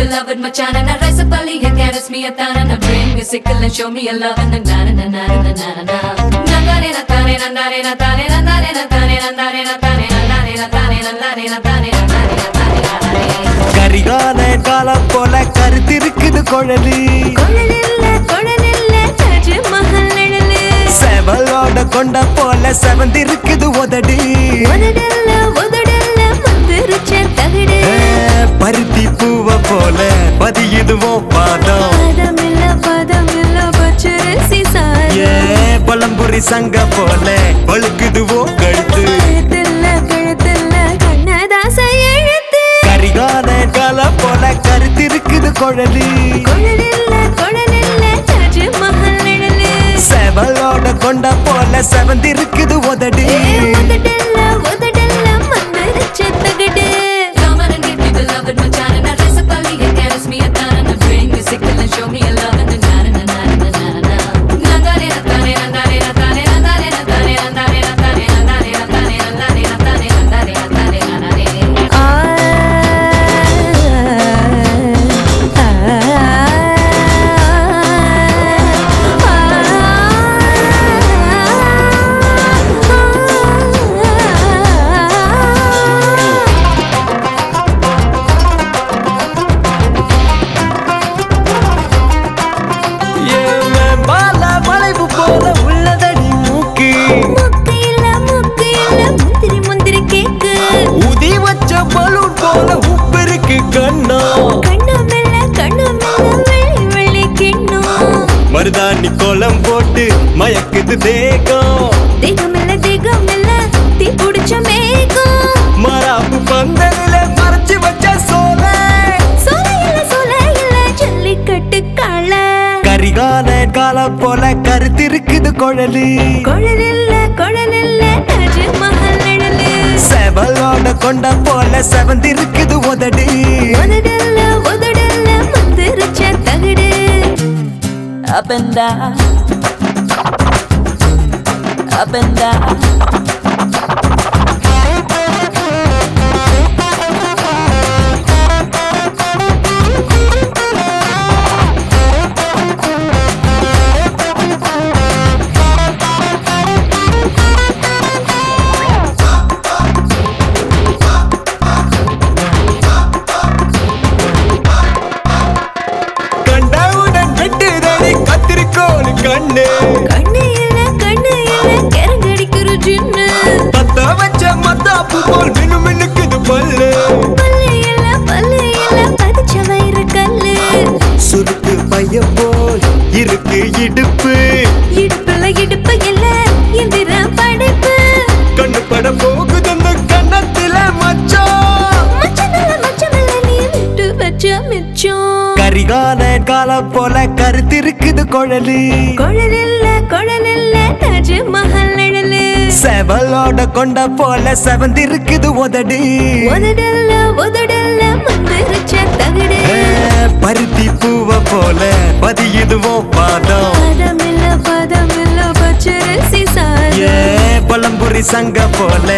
beloved Machan And I rise up early and caress me a tan And I bring a sickle and show me a love And na na na na na na na na Nandare na tane nandare na tane nandare na tane nandare na tane nandare na tane nandare na tane nandare na tane nandare Karikala காலம் போல கருத்திருக்குது குழலி குழலில்ல குழலில்ல தாஜ்மஹல் நிழலு செவலோட கொண்ட போல செவந்திருக்குது உதடி உதடல்ல உதடல்ல மந்திரிச்ச தகடு ஏ, பருத்தி பூவ போல பதியுதுவோ பாதம் பதமில்ல பதமில்ல பச்சரிசி ஏ சாதம் பழம்புரி சங்க போல பழுக்குதுவோ கழுத்து கழுத்தில்ல கழுத்தில்ல கண்ணதாச எழுத்து கரிகால காலம் போல கருத்திருக்குது குழலி குழலில்ல குழலில்ல தாஜ்மஹல் நிழலு செவலோட கொண்ட போல செவந்திருக்குது உதடி ஏ, உதடல்ல உதடல்ல மந்திரிச்ச தகடு Come on and give me beloved Machan And I rise up early and caress me a tan And I bring me sickle and show me a love And na na na na na na na na Nandare na tane nandare na tane nandare na tane nandare na tane nandare na tane nandare na tane nandare na tane nandare ஏன் பால வளைவு போல உள்ளதடி மூக்கு முக்கு இல்ல முக்கு இல்ல முந்திரி முந்திரி கேக்கு உதி வச்ச பலூன் போல உப்பு இருக்கு கண்ணா கண்ணு மெல்ல கண்ணு மெல்ல வெள்ளி வெள்ளி கிண்ணம் மருதாணி கோலம் போட்டு மயக்குது தேகம் தேகமில்ல தேகமில்ல தீ புடிச்ச மேகம் மராப்பு பந்தலில மறைச்சு வச்ச சோல சோலை இல்ல சோலை இல்ல ஜல்லிக்கட்டு காள கரிகால காலம் போல கருத்திருக்குது குழலி குழல் இல்ல குழல் இல்ல தாஜ்மஹல் நிழலு செவலோட கொண்ட போல செவந்திருக்குது உதடி உதடல்ல உதடல்ல மந்திரிச்ச தகடு up and down, up and down. கண்டவுடன் வெட்டுதடி கத்திரிக்கோள் கண்ணு கண்ணு இல்ல கண்ணு இல்ல கரங்கடிக்கிற ஜின்னு பத்த வச்ச மத்தாப்பு போல் மினு மினுக்குது பல்லு பல்லு இல்ல பல்லு இல்ல பதிச்ச வயிறு கல்லு சுருக்கு பைய போல் இருக்கு இடுப்பு இடுப்புல இடுப்பு இல்ல எந்திர படைப்பு கண்ணு பட போகுது அந்த கண்ணத்தில மச்சம் மச்சமில்ல மச்சமில்ல நீ விட்டு வச்ச மிச்சம் கரிகால காலம் போல கருத்திருக்குது குழலி குழல் இல்ல குழல் இல்ல தாஜ்மஹல் நிழலு செவலோட கொண்ட போல செவந்திருக்குது உதடி உதடல்ல உதடல்ல மந்திரிச்ச தகடு ஏ, பருத்தி பூவ போல பதியுதுவோ பாதம் பதமில்ல பதமில்ல பச்சரிசி ஏ சாதம் பழம்புரி சங்க போல